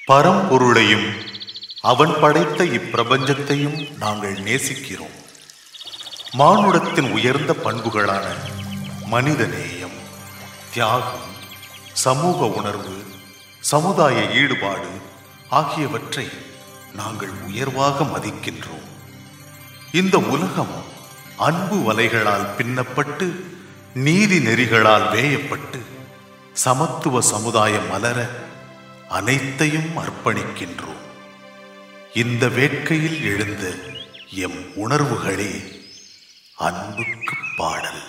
பரம்பொருளையும் அவன் படைத்த இப்பிரபஞ்சத்தையும் நாங்கள் நேசிக்கிறோம் மானுடத்தின் உயர்ந்த பண்புகளான மனித நேயம் தியாகம் சமூக உணர்வு சமுதாய ஈடுபாடு ஆகியவற்றை நாங்கள் உயர்வாக மதிக்கின்றோம் இந்த உலகம் அன்பு வலைகளால் பின்னப்பட்டு நீதி நெறிகளால் வேயப்பட்டு சமத்துவ சமுதாயம் மலர அனைத்தையும் அர்ப்பணிக்கின்றோம் இந்த வேட்கையில் எழுந்த எம் உணர்வுகளே அன்புக்கு பாடல்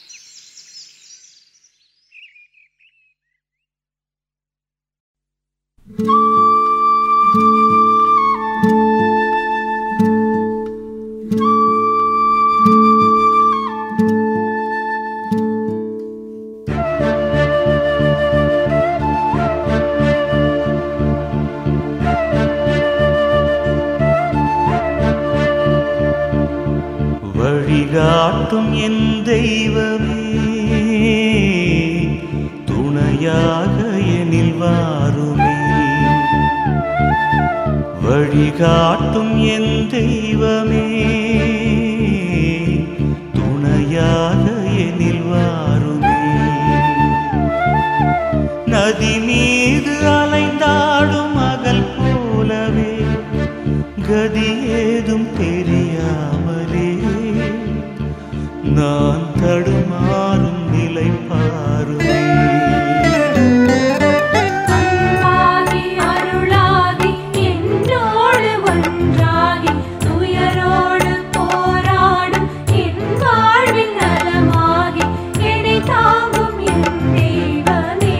வழிகாட்டும் என் தெய்வமே துணையாக எனில் வாருமே வழிகாட்டும் என் தெய்வமே துணையாக எனில் வாருமே நதி மீது அலைந்தாடும் மகள் போலவே கதி ஏதும் தெரியாமலே நான் தடுமாறும் நிலை பாருமே அன்பாகி அருளாகி என்னோடு ஒன்றாகி துயரோடு போராடும் என் வாழ்வின் நலமாகி என்னை தாங்கும் என் தெய்வமே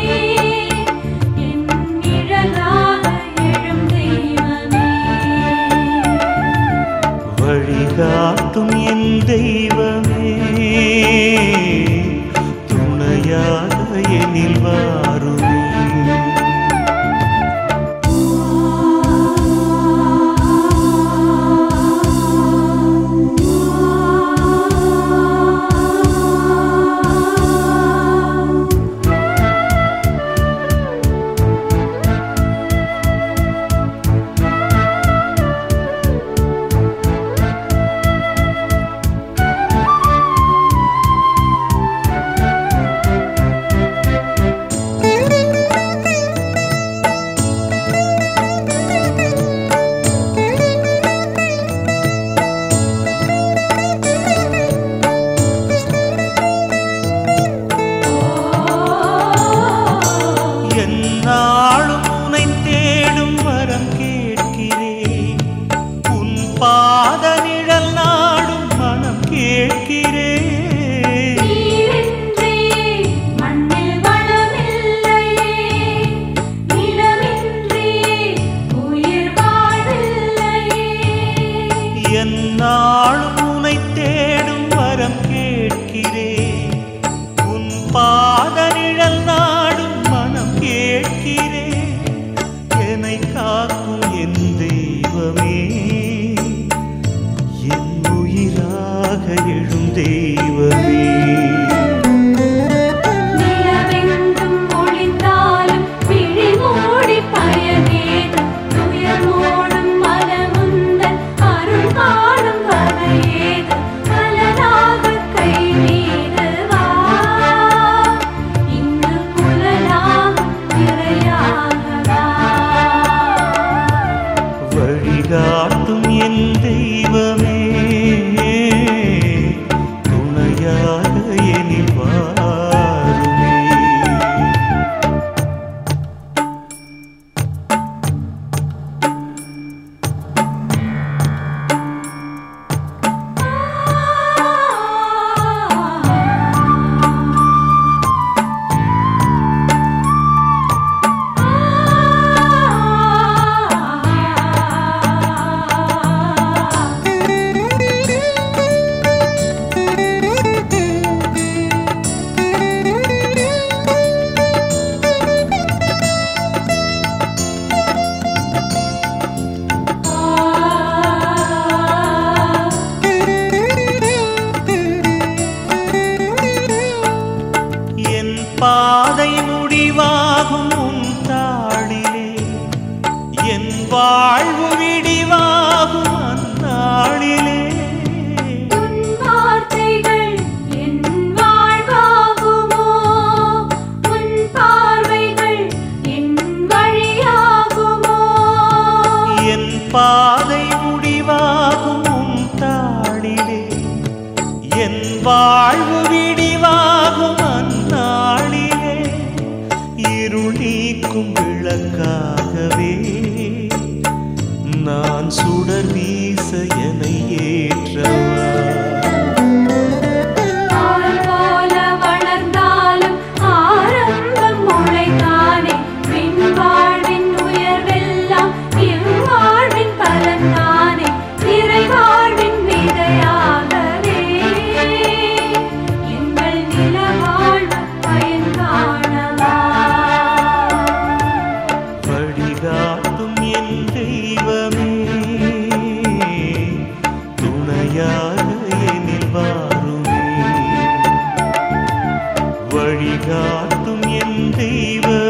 என் நிழலாக எழும் தெய்வமே வழிகாட்டும் என் தெய்வமே துணையாக எனில் வாருமே என்னாலும் உனை தேடும் வரம் கேட்கிறேன் உன் பாத நிழல் நாடும் மனம் கேட்கிறேன் நீரின்றி மண்ணில் வளமில்லையே நிலமின்றி உயிர் வாழ்வில்லையே என்னாலும் உனை தேடும் வரம் கேட்கிறேன் உன் பாத நிழல் நாடும் மனம் கேட்கிறேன் என்னை காக்கும் என் தெய்வமே என் உயிராக எழும் தெய்வமே நிலவெங்கும் ஒளிந்தாலும் விழி மூடி பயனேதும் துயர் மூடும் மனமுந்தன் அருள் காணும் வகையேதும் மலராக கை மீது வா இங்கு புலனாகும் திரையாக வா வழிகாட்டும் என் தெய்வமே துணையாக எனில் வாருமே என் பாதை முடிவாகும் உன் தாளிலே வாழ்வு விடிவாகும் அந்நாளிலே உன் வார்த்தைகள் என் வாழ்வாகுமோ உன் பார்வைகள் என் வழியாகுமோ என் பாதை முடிவாகும் உன் தாளிலே என் வாழ்வு விடிவாகும் அந்நாளிலே இருள் நீக்கும் விளக்காகவே நான் சுடர் வீச என ஏற்றவா ஆள் போல வளர்ந்தாலும் ஆரம்பம் முளைத்தானே பின் வாழ்வின் உயர்வெல்லாம் இவ்வாழ்வின் பலன்தானே இறை வாழ்வின் விதையாகவே எங்கள் நில வாழ்வு பயன் காணவா வழிகாட்டும் என் தெய்வமே துணையாக எனில் வாருமே வழிகாட்டும் என் தெய்வமே